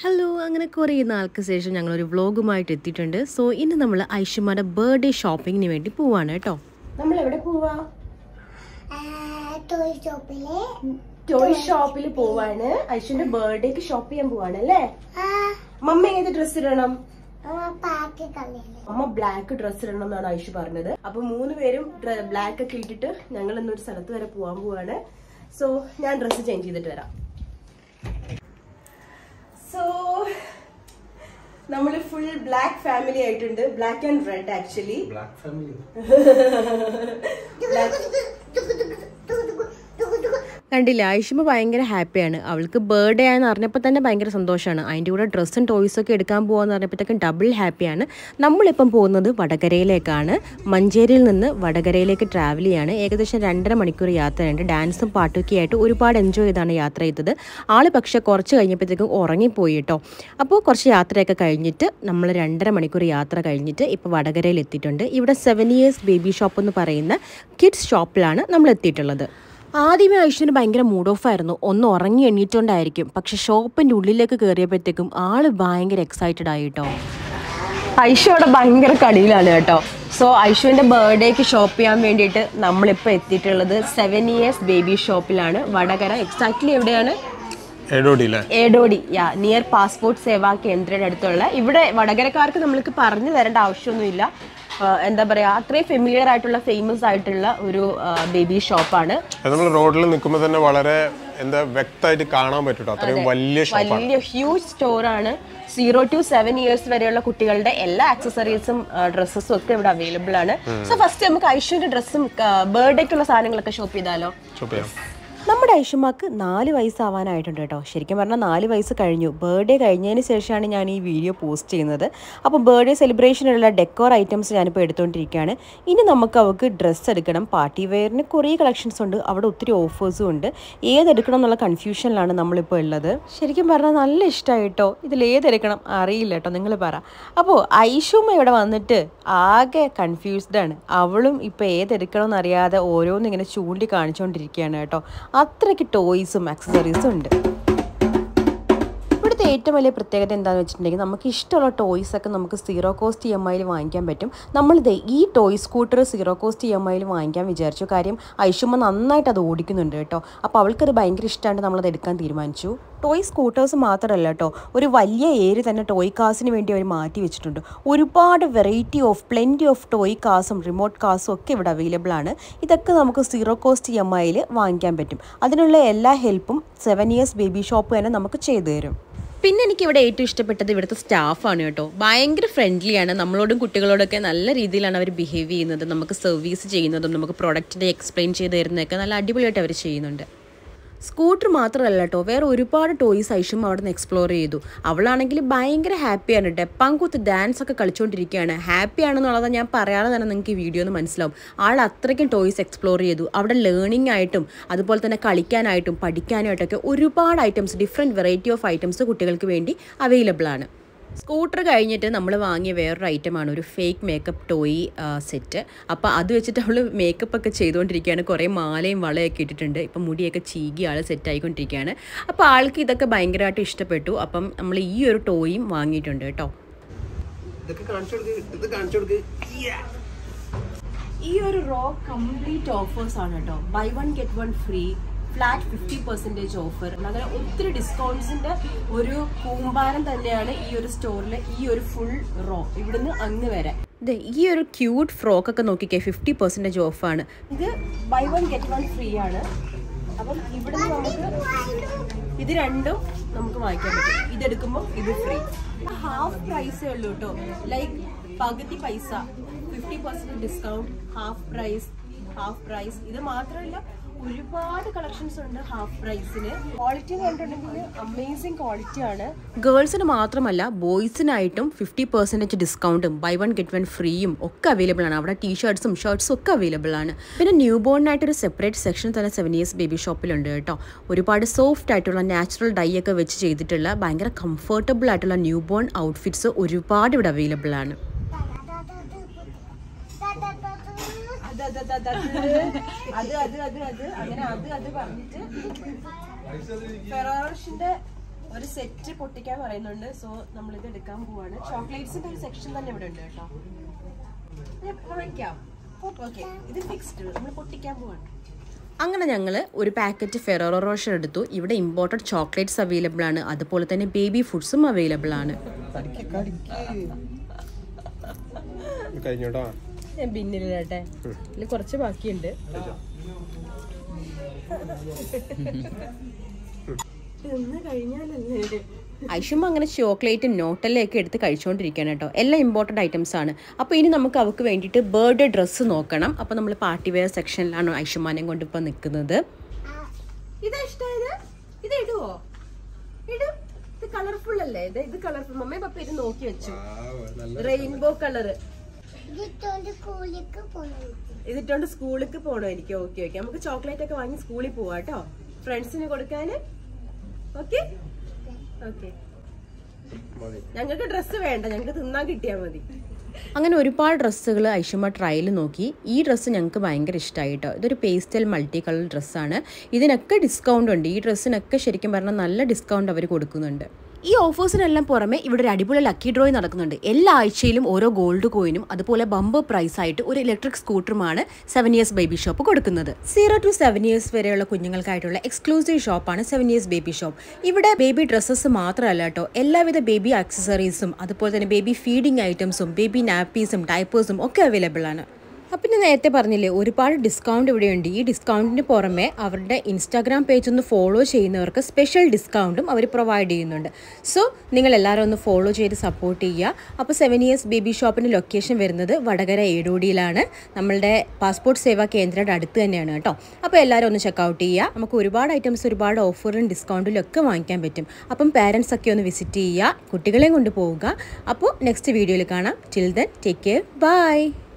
Hello അങ്ങനെ കുറേ നാൾക്ക് ശേഷം ഞങ്ങളൊരു വ്ളോഗുമായിട്ട് എത്തിയിട്ടുണ്ട് സോ ഇന്ന് നമ്മൾ ഐഷുമാരുടെ ബർത്ത്ഡേ ഷോപ്പിങ്ങിന് വേണ്ടി പോവാണ് കേട്ടോ നമ്മൾ എവിടെ പോവാ ടോയ് ഷോപ്പില് ടോയ് ഷോപ്പിൽ പോവാണ് ഐഷുന്റെ ബർത്ത്ഡേക്ക് ഷോപ്പ് ചെയ്യാൻ പോവാണ് അല്ലേ ആ മമ്മ ഏത് ഡ്രസ് ഇടണം പാക്ക് കളിയില് അമ്മ ബ്ലാക്ക് ഡ്രസ് ഇടണം എന്നാണ് ഐഷു പറഞ്ഞത് അപ്പൊ മൂന്ന് പേരും ബ്ലാക്ക് ഒക്കെ ഇട്ടിട്ട് ഞങ്ങൾ ഇന്നൊരു സ്ഥലത്ത് വരെ പോവാൻ പോവാണ് സോ ഞാൻ ഡ്രസ്സ് ചേഞ്ച് ചെയ്തിട്ട് വരാം സോ നമ്മള് ഫുൾ ബ്ലാക്ക് ഫാമിലി ആയിട്ടുണ്ട് black and red actually black family കണ്ടില്ല ഐഷുമ ഭയങ്കര ഹാപ്പിയാണ് അവൾക്ക് ബർത്ത്ഡേ ആയെന്ന് അറിഞ്ഞപ്പോൾ തന്നെ ഭയങ്കര സന്തോഷമാണ് അതിൻ്റെ കൂടെ ഡ്രസ്സും ടോയ്സും ഒക്കെ എടുക്കാൻ പോകാന്ന് പറഞ്ഞപ്പോഴത്തേക്കും ഡബിൾ ഹാപ്പിയാണ് നമ്മളിപ്പം പോകുന്നത് വടകരയിലേക്കാണ് മഞ്ചേരിയിൽ നിന്ന് വടകരയിലേക്ക് ട്രാവൽ ചെയ്യാണ് ഏകദേശം രണ്ടര മണിക്കൂർ യാത്രയുണ്ട് ഡാൻസും പാട്ടൊക്കെ ആയിട്ട് ഒരുപാട് എൻജോയ് ചെയ്താണ് യാത്ര ചെയ്തത് ആൾ പക്ഷേ കുറച്ച് കഴിഞ്ഞപ്പോഴത്തേക്കും ഉറങ്ങിപ്പോയി കേട്ടോ അപ്പോൾ കുറച്ച് യാത്രയൊക്കെ കഴിഞ്ഞിട്ട് നമ്മൾ രണ്ടര മണിക്കൂർ യാത്ര കഴിഞ്ഞിട്ട് ഇപ്പോൾ വടകരയിൽ എത്തിയിട്ടുണ്ട് ഇവിടെ സെവൻ ഇയേഴ്സ് ബേബി ഷോപ്പ് എന്ന് പറയുന്ന കിഡ്സ് ഷോപ്പിലാണ് നമ്മൾ എത്തിയിട്ടുള്ളത് ആദ്യമേ ഐശ്വര്യന് ഭയങ്കര മൂഡ് ഓഫ് ആയിരുന്നു ഒന്ന് ഉറങ്ങി എണ്ണീറ്റുകൊണ്ടായിരിക്കും പക്ഷെ ഷോപ്പിന്റെ ഉള്ളിലേക്ക് കയറിയപ്പോഴത്തേക്കും ആള് ഭയങ്കര എക്സൈറ്റഡ് ആയിട്ടോ ഐഷു അവിടെ ഭയങ്കര കളിയിലാണ് കേട്ടോ സോ ഐഷുവിന്റെ ബർത്ത്ഡേക്ക് ഷോപ്പ് ചെയ്യാൻ വേണ്ടിയിട്ട് നമ്മളിപ്പോൾ എത്തിയിട്ടുള്ളത് സെവൻ ഇയേഴ്സ് ബേബി ഷോപ്പിലാണ് വടകര എക്സാക്ട്ലി എവിടെയാണ് എടോടിയില്ലേ ഏടോടി യാ നിയർ പാസ്പോർട്ട് സേവാ കേന്ദ്രയുടെ അടുത്തുള്ള ഇവിടെ വടകരക്കാർക്ക് നമ്മൾക്ക് പറഞ്ഞു തരേണ്ട ആവശ്യമൊന്നുമില്ല ആ, എന്താ പറയാ അത്രയും ഫെമിലിയർ ആയിട്ടുള്ള ഫേമസ് ആയിട്ടുള്ള ഒരു ബേബി ഷോപ്പാണ് അത് നമ്മൾ റോഡിൽ നിൽക്കുമ്പോൾ തന്നെ വളരെ എന്താ വ്യക്തമായിട്ട് കാണാൻ പറ്റും ട്ടോ. അത്രയും വലിയ ഷോപ്പാണ് വലിയ ഹ്യൂജ് സ്റ്റോറാണ് സീറോ ടു സെവൻ ഇയേഴ്സ് വരെയുള്ള കുട്ടികളുടെ എല്ലാ ആക്സസറീസും ഡ്രസ്സസും ഒക്കെ ഇവിടെ അവൈലബിൾ ആണ് സോ ഫസ്റ്റ് നമുക്ക് ഐശ്വര്യ ഡ്രസ്സും ബർത്ത്ഡേക്കുള്ള സാധനങ്ങളൊക്കെ ഷോപ്പ് ചെയ്താലോ ഷോപ്പ് ചെയ്യാം നമ്മുടെ ഐഷുമാക്ക് നാല് വയസ്സാവാനായിട്ടുണ്ട് കേട്ടോ ശരിക്കും പറഞ്ഞാൽ നാല് വയസ്സ് കഴിഞ്ഞു ബർത്ത്ഡേ കഴിഞ്ഞതിന് ശേഷമാണ് ഞാൻ ഈ വീഡിയോ പോസ്റ്റ് ചെയ്യുന്നത് അപ്പോൾ ബർത്ത്ഡേ സെലിബ്രേഷനുള്ള ഡെക്കോർ ഐറ്റംസ് ഞാനിപ്പോൾ എടുത്തുകൊണ്ടിരിക്കുകയാണ് ഇനി നമുക്ക് അവൾക്ക് ഡ്രസ്സ് എടുക്കണം പാർട്ടി വെയറിന് കുറേ കളക്ഷൻസ് ഉണ്ട് അവിടെ ഒത്തിരി ഓഫേഴ്സും ഉണ്ട് ഏതെടുക്കണം എന്നുള്ള കൺഫ്യൂഷനിലാണ് നമ്മളിപ്പോൾ ഉള്ളത് ശരിക്കും പറഞ്ഞാൽ നല്ല ഇഷ്ടമായി കേട്ടോ ഇതിൽ ഏതെടുക്കണം അറിയില്ല കേട്ടോ നിങ്ങൾ പറ അപ്പോൾ ഐഷുമ്മ ഇവിടെ വന്നിട്ട് ആകെ കൺഫ്യൂസ്ഡ് ആണ് അവളും ഇപ്പോൾ ഏതെടുക്കണം എന്നറിയാതെ ഓരോന്നും ഇങ്ങനെ ചൂണ്ടി കാണിച്ചുകൊണ്ടിരിക്കുകയാണ് കേട്ടോ അത്രയ്ക്ക് ടോയ്സും ആക്സസറീസും ഉണ്ട് ഇവിടുത്തെ ഏറ്റവും വലിയ പ്രത്യേകത എന്താണെന്ന് വെച്ചിട്ടുണ്ടെങ്കിൽ നമുക്ക് ഇഷ്ടമുള്ള ടോയ്സ് ഒക്കെ നമുക്ക് സീറോ കോസ്റ്റ് ഇ എം ഐയിൽ വാങ്ങിക്കാൻ പറ്റും നമ്മളിത് ഈ toy scooter zero cost E M ഐയിൽ വാങ്ങിക്കാൻ വിചാരിച്ചു കാര്യം ഐഷുമ്മ നന്നായിട്ട് അത് ഓടിക്കുന്നുണ്ട് കേട്ടോ അപ്പോൾ അവൾക്കത് ഭയങ്കര ഇഷ്ടമായിട്ട് നമ്മളത് എടുക്കാൻ തീരുമാനിച്ചു ടോയ് സ്കൂട്ടേഴ്സ് മാത്രമല്ല കേട്ടോ ഒരു വലിയ ഏരി തന്നെ ടോയ് കാസിന് വേണ്ടി അവർ മാറ്റി വെച്ചിട്ടുണ്ട് ഒരുപാട് variety of plenty of toy കാസും റിമോട്ട് കാസും ഒക്കെ ഇവിടെ അവൈലബിൾ ആണ് ഇതൊക്കെ നമുക്ക് സീറോ കോസ്റ്റ് ഇ എം ഐയിൽ വാങ്ങിക്കാൻ പറ്റും അതിനുള്ള എല്ലാ ഹെൽപ്പും സെവൻ ഇയേഴ്സ് ബേബി ഷോപ്പ് തന്നെ നമുക്ക് ചെയ്തു തരും പിന്നെ എനിക്ക് ഇവിടെ ഏറ്റവും ഇഷ്ടപ്പെട്ടത് ഇവിടുത്തെ സ്റ്റാഫാണ് കേട്ടോ ഭയങ്കര ഫ്രണ്ട്ലിയാണ് നമ്മളോടും കുട്ടികളോടൊക്കെ നല്ല രീതിയിലാണ് അവർ ബിഹേവ് ചെയ്യുന്നത് നമുക്ക് സർവീസ് ചെയ്യുന്നതും നമുക്ക് പ്രൊഡക്റ്റിൻ്റെ എക്സ്പ്ലെയിൻ ചെയ്ത് തരുന്നതൊക്കെ നല്ല അടിപൊളിയായിട്ട് അവർ ചെയ്യുന്നുണ്ട് സ്കൂട്ടർ മാത്രമല്ല കേട്ടോ വേറെ ഒരുപാട് ടോയ്സ് ഐഷും അവിടെ നിന്ന് എക്സ്പ്ലോർ ചെയ്തു അവളാണെങ്കിൽ ഭയങ്കര ഹാപ്പിയാണ് ഡെപ്പാങ്കൂത്ത് ഡാൻസ് ഒക്കെ കളിച്ചുകൊണ്ടിരിക്കുകയാണ് ഹാപ്പി ആണെന്നുള്ളത് ഞാൻ പറയാതെ തന്നെ നിങ്ങൾക്ക് ഈ വീഡിയോ ഒന്ന് മനസ്സിലാവും ആൾ അത്രയ്ക്കും ടോയ്സ് എക്സ്പ്ലോർ ചെയ്തു അവിടെ ലേണിംഗ് ആയിട്ടും അതുപോലെ തന്നെ കളിക്കാനായിട്ടും പഠിക്കാനായിട്ടൊക്കെ ഒരുപാട് items different variety of items കുട്ടികൾക്ക് വേണ്ടി അവൈലബിൾ ആണ് സ്കൂട്ടർ കഴിഞ്ഞിട്ട് നമ്മൾ വാങ്ങിയ വേറൊരു ഐറ്റമാണ് ഒരു ഫേക്ക് മേക്കപ്പ് ടോയ് സെറ്റ് അപ്പോൾ അത് വെച്ചിട്ട് അവൾ മേക്കപ്പ് ഒക്കെ ചെയ്തുകൊണ്ടിരിക്കുകയാണ് കുറേ മാലയും വളയൊക്കെ ഇട്ടിട്ടുണ്ട് ഇപ്പം മുടിയൊക്കെ ചീകി ആൾ സെറ്റ് ആയിക്കൊണ്ടിരിക്കുകയാണ് അപ്പോൾ ആൾക്ക് ഇതൊക്കെ ഭയങ്കരമായിട്ട് ഇഷ്ടപ്പെട്ടു അപ്പം നമ്മൾ ഈ ഒരു ടോയും വാങ്ങിയിട്ടുണ്ട് കേട്ടോ ഇതൊക്കെ കാണിച്ചു കൊടുക്ക് ഇത് കാണിച്ചു കൊടുക്ക് ഈ ഒരു റോ കംപ്ലീറ്റ് ഓഫേഴ്സ് ആണ് കേട്ടോ buy one get one free flat fifty percentage offer അങ്ങനെ ഒത്തിരി ഡിസ്കൗണ്ട്സിന്റെ ഒരു കൂമ്പാരം തന്നെയാണ് ഈ ഒരു സ്റ്റോറിൽ ഈ ഒരു ഫുൾ റോ ഇവിടുന്ന് അങ്ങ് വരെ ഇത് ഈ ഒരു ക്യൂട്ട് ഫ്രോക്ക് ഒക്കെ നോക്കിക്കേ ഫിഫ്റ്റി പെർസെൻറ്റേജ് ഓഫാണ് ഇത് buy one get one free ആണ് അപ്പം ഇവിടുന്ന് നമുക്ക് ഇത് രണ്ടും നമുക്ക് വാങ്ങിക്കാൻ പറ്റും ഇതെടുക്കുമ്പോൾ ഇത് ഫ്രീ ഹാഫ് പ്രൈസേ ഉള്ളൂ കേട്ടോ ലൈക്ക് പകുതി പൈസ fifty percent discount half price half price ഇത് മാത്രമല്ല ഒരുപാട് കളക്ഷൻസ് ഉണ്ട് ഹാഫ് പ്രൈസിന് ക്വാളിറ്റി കണ്ടിട്ടുണ്ടെങ്കിൽ അമേസിങ് ക്വാളിറ്റി ആണ് ഗേൾസിന് മാത്രമല്ല ബോയ്സിനായിട്ടും ഫിഫ്റ്റി പെർസെൻറ്റേജ് ഡിസ്കൗണ്ടും ബൈ വൺ ഗെറ്റ് വൺ ഫ്രീയും ഒക്കെ അവൈലബിൾ ആണ് അവിടെ ടീഷർട്ട്സും ഷർട്ട്സും ഒക്കെ അവൈലബിൾ ആണ് പിന്നെ ന്യൂ ബോണിനായിട്ടൊരു സെപ്പറേറ്റ് സെക്ഷൻ തന്നെ സെവൻ ഇയേഴ്സ് ബേബി ഷോപ്പിലുണ്ട് കേട്ടോ ഒരുപാട് സോഫ്റ്റ് ആയിട്ടുള്ള നാച്ചുറൽ ഡൈ ഒക്കെ വെച്ച് ചെയ്തിട്ടുള്ള ഭയങ്കര കംഫർട്ടബിൾ ആയിട്ടുള്ള ന്യൂ ബോൺ ഔട്ട്ഫിറ്റ്സ് ഒരുപാട് ഇവിടെ അവൈലബിൾ ആണ് അത് അത് അത് അത് അത് അത് അത് അത് അങ്ങനെ അത് അത് പറഞ്ഞിട്ട് ഫെറോഷിന്റെ ഒരു സെറ്റ് പൊട്ടിക്കാൻ പറയുന്നുണ്ട് സോ നമ്മൾ ഇത് എടുക്കാൻ പോവാണ് ചോക്ലേറ്റ്സിന്റെ ഒരു സെക്ഷൻ തന്നെ ഇവിടെ ഉണ്ട് കേട്ടോ ഞാൻ വാങ്ങിക്കാം ഓക്കെ ഇത് ഫിക്സ്ഡ് നമ്മൾ പൊട്ടിക്കാൻ പോവാണ് അങ്ങനെ ഞങ്ങൾ ഒരു പാക്കറ്റ് ഫെറോറോ റോഷർ എടുത്തു ഇവിടെ ഇമ്പോർട്ടഡ് ചോക്ലേറ്റ്സ് അവൈലബിൾ ആണ് അതുപോലെ തന്നെ ബേബി ഫുഡ്സും അവൈലബിൾ ആണ് കഴിഞ്ഞോട്ടോ ഞാൻ പിന്നിലിട്ടെ ഇതിൽ കുറച്ച് ബാക്കിയുണ്ട് തിന്ന് കഴിഞ്ഞാലല്ലേ ഐഷുമ്മ അങ്ങനെ ചോക്ലേറ്റ് നോട്ടെല്ലയൊക്കെ എടുത്ത് കഴിച്ചുകൊണ്ടിരിക്കുകയാണ് കേട്ടോ എല്ലാം ഇമ്പോർട്ടൻ്റ് ഐറ്റംസ് ആണ് അപ്പോൾ ഇനി നമുക്ക് അവൾക്ക് വേണ്ടിയിട്ട് ബർത്ത്ഡേ ഡ്രസ്സ് നോക്കണം അപ്പോൾ നമ്മൾ പാർട്ടി വെയർ സെക്ഷനിലാണ് ഐഷുമാനെയും കൊണ്ട് ഇപ്പോൾ നിൽക്കുന്നത് ഇതാ ഇഷ്ടായത് ഇത് ഇടുവോ ഇടും ഇത് കളർഫുൾ അല്ലേ ഇത് ഇത് കളർഫുൾ മമ്മേ പപ്പ ഇത് നോക്കി വെച്ചു റെയിൻബോ കളറ് ഇതിട്ടോണ്ട് സ്കൂളിലേക്ക് പോകണം ഇതിട്ടോണ്ട് സ്കൂളിലേക്ക് പോണമായിരിക്കും ഓക്കെ ഓക്കെ നമുക്ക് ചോക്ലേറ്റ് ഒക്കെ വാങ്ങി സ്കൂളിൽ പോവാ കേട്ടോ ഫ്രണ്ട്സിന് കൊടുക്കാന് ഓക്കെ ഓക്കെ മതി ഞങ്ങൾക്ക് ഡ്രസ്സ് വേണ്ട ഞങ്ങൾക്ക് തിന്നാൻ കിട്ടിയാ മതി അങ്ങനെ ഒരുപാട് ഡ്രസ്സുകൾ ഐഷുമ്മ ട്രയൽ നോക്കി ഈ ഡ്രസ്സ് ഞങ്ങൾക്ക് ഭയങ്കര ഇഷ്ടമായി കേട്ടോ ഇതൊരു പേസ്റ്റൽ മൾട്ടി കളർ ഡ്രസ്സാണ് ഇതിനൊക്കെ ഡിസ്കൗണ്ട് ഉണ്ട് ഈ ഡ്രസ്സിനൊക്കെ ശരിക്കും പറഞ്ഞാൽ നല്ല ഡിസ്കൗണ്ട് അവർ കൊടുക്കുന്നുണ്ട് ഈ ഓഫേഴ്സിനെല്ലാം പുറമെ ഇവിടെ ഒരു അടിപൊളി ലക്കി ഡ്രോയി നടക്കുന്നുണ്ട് എല്ലാ ആഴ്ചയിലും ഓരോ ഗോൾഡ് കോയിനും അതുപോലെ ബമ്പർ പ്രൈസ് ആയിട്ട് ഒരു ഇലക്ട്രിക് സ്കൂട്ടറുമാണ് സെവൻ ഇയേഴ്സ് ബേബി ഷോപ്പ് കൊടുക്കുന്നത് സീറോ ടു സെവൻ ഇയേഴ്സ് വരെയുള്ള കുഞ്ഞുങ്ങൾക്കായിട്ടുള്ള എക്സ്ക്ലൂസീവ് ഷോപ്പാണ് സെവൻ ഇയേഴ്സ് ബേബി ഷോപ്പ് ഇവിടെ ബേബി ഡ്രസ്സസ് മാത്രമല്ല കേട്ടോ എല്ലാവിധ ബേബി ആക്സസറീസും അതുപോലെ തന്നെ ബേബി ഫീഡിംഗ് ഐറ്റംസും ബേബി നാപ്പീസും ഡയപ്പേഴ്സും ഒക്കെ അവൈലബിൾ ആണ് അപ്പം ഞാൻ നേരത്തെ പറഞ്ഞില്ലേ ഒരുപാട് ഡിസ്കൗണ്ട് ഇവിടെയുണ്ട് ഈ ഡിസ്കൗണ്ടിന് പുറമെ അവരുടെ ഇൻസ്റ്റാഗ്രാം പേജ് ഒന്ന് ഫോളോ ചെയ്യുന്നവർക്ക് സ്പെഷ്യൽ ഡിസ്കൗണ്ടും അവർ പ്രൊവൈഡ് ചെയ്യുന്നുണ്ട് സോ നിങ്ങൾ എല്ലാവരും ഒന്ന് ഫോളോ ചെയ്ത് സപ്പോർട്ട് ചെയ്യുക അപ്പോൾ സെവൻ ഇയേഴ്സ് ബേബി ഷോപ്പിൻ്റെ ലൊക്കേഷൻ വരുന്നത് വടകര ഏടോടിയിലാണ് നമ്മളുടെ പാസ്പോർട്ട് സേവാ കേന്ദ്രയുടെ അടുത്ത് തന്നെയാണ് കേട്ടോ അപ്പോൾ എല്ലാവരും ഒന്ന് ചെക്കൗട്ട് ചെയ്യുക നമുക്ക് ഒരുപാട് ഐറ്റംസ് ഒരുപാട് ഓഫറിലും ഡിസ്കൗണ്ടിലും ഒക്കെ വാങ്ങിക്കാൻ പറ്റും അപ്പം പാരൻസ് ഒക്കെ ഒന്ന് വിസിറ്റ് ചെയ്യുക കുട്ടികളെയും കൊണ്ട് പോവുക അപ്പോൾ നെക്സ്റ്റ് വീഡിയോയിൽ കാണാം till then take care by